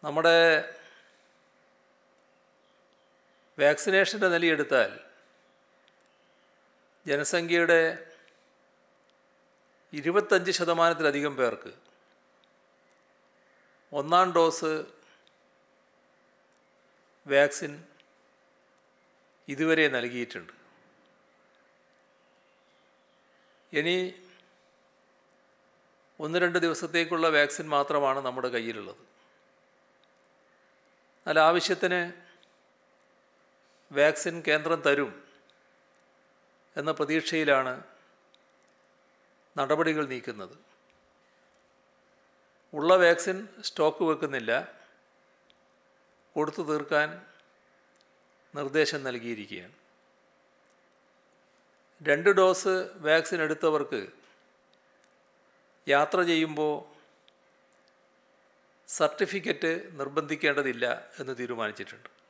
നമ്മുടെ വാക്സിനേഷൻ്റെ നിലയെടുത്താൽ ജനസംഖ്യയുടെ ഇരുപത്തഞ്ച് ശതമാനത്തിലധികം പേർക്ക് ഒന്നാം ഡോസ് വാക്സിൻ ഇതുവരെ നൽകിയിട്ടുണ്ട് ഇനി ഒന്ന് രണ്ട് ദിവസത്തേക്കുള്ള വാക്സിൻ മാത്രമാണ് നമ്മുടെ കയ്യിലുള്ളത് എന്നാൽ ആവശ്യത്തിന് വാക്സിൻ കേന്ദ്രം തരും എന്ന പ്രതീക്ഷയിലാണ് നടപടികൾ നീക്കുന്നത് ഉള്ള വാക്സിൻ സ്റ്റോക്ക് വെക്കുന്നില്ല കൊടുത്തു തീർക്കാൻ നിർദ്ദേശം നൽകിയിരിക്കുകയാണ് രണ്ട് ഡോസ് വാക്സിൻ എടുത്തവർക്ക് യാത്ര ചെയ്യുമ്പോൾ സർട്ടിഫിക്കറ്റ് നിർബന്ധിക്കേണ്ടതില്ല എന്ന് തീരുമാനിച്ചിട്ടുണ്ട്